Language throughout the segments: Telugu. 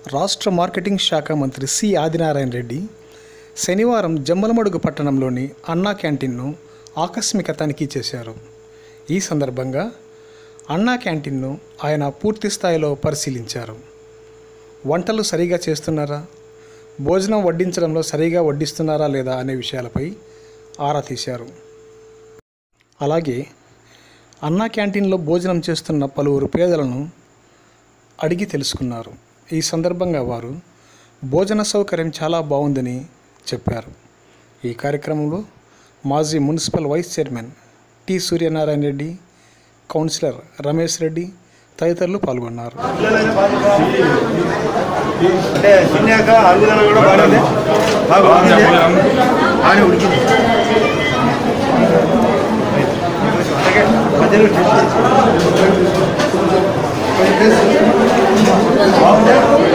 రాష్ట్ర మార్కెటింగ్ శాఖ మంత్రి సి ఆదినారాయణ రెడ్డి శనివారం జమ్మలమడుగు పట్టణంలోని అన్నా క్యాంటీన్ను ఆకస్మిక తనిఖీ చేశారు ఈ సందర్భంగా అన్నా క్యాంటీన్ను ఆయన పూర్తి స్థాయిలో పరిశీలించారు వంటలు సరిగా చేస్తున్నారా భోజనం వడ్డించడంలో సరిగా వడ్డిస్తున్నారా లేదా అనే విషయాలపై ఆరా తీశారు అలాగే అన్నా క్యాంటీన్లో భోజనం చేస్తున్న పలువురు పేదలను అడిగి తెలుసుకున్నారు ఈ సందర్భంగా వారు భోజన సౌకర్యం చాలా బాగుందని చెప్పారు ఈ కార్యక్రమంలో మాజీ municipal vice chairman T Suryanarayana Reddy councillor Ramesh Reddy తదితరులు పాల్గొన్నారు అంటే తిన్నాక అరుగుదల కూడా బాగానే బాగా ఉడికింది బాగానే ఉడికింది అలాగే మధ్యలో టేస్ట్ చేసి. కొంచెం టేస్ట్ బాగుందా?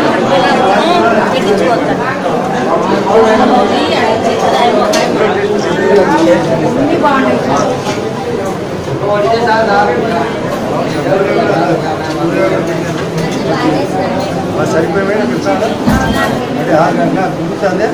ఆ సరిపోయిన అంటే ఆరు గంటల కుదురుతుందే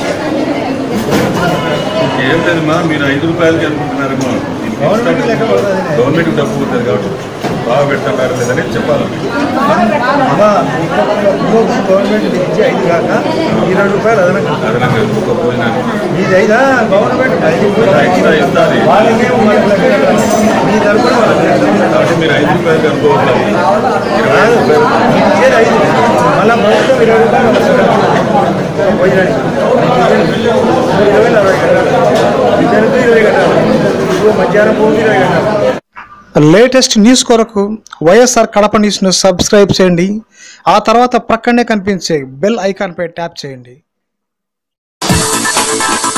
ఏం లేదమ్మా మీరు ఐదు రూపాయలకి అనుకుంటున్నారేమో గవర్నమెంట్ లెక్క పడుతుంది. గవర్నమెంట్ డబ్బు పోతుంది కాబట్టి బాగా పెడుతున్నారు లేదని చెప్పాలి అమ్మా ఇంకొక గవర్నమెంట్ ఇచ్చి ఐదు కాక ఇరవై రూపాయలు అదనంగా అదనంగా ఒక్క భోజనానికి మీది ఐదా గవర్నమెంట్ ఐదు ఇస్తా ఇస్తుంది వాళ్ళకేమో మనకు లెక్క కట్టాలి. మీ తరపున వాళ్ళకి లెక్క కట్టాలి. కాబట్టి మీరు ఐదు రూపాయలకి అనుకోవట్లేదు కాదు, మీకు ఇచ్చేది ఐదు మళ్ళా మొత్తం ఇరవై రూపాయలు వస్తుంది. భోజనానికి ఇరవై వేలు అరవై కట్టాలి ఇద్దరికి ఇరవై కట్టాలి ఇప్పుడు మధ్యాహ్నం భూమి ఇరవై కట్టాలి లేటెస్ట్ న్యూస్ కొరకు వైఎస్ఆర్ కడప న్యూస్ను సబ్స్క్రైబ్ చేయండి ఆ తర్వాత ప్రక్కనే కనిపించే బెల్ ఐకాన్పై ట్యాప్ చేయండి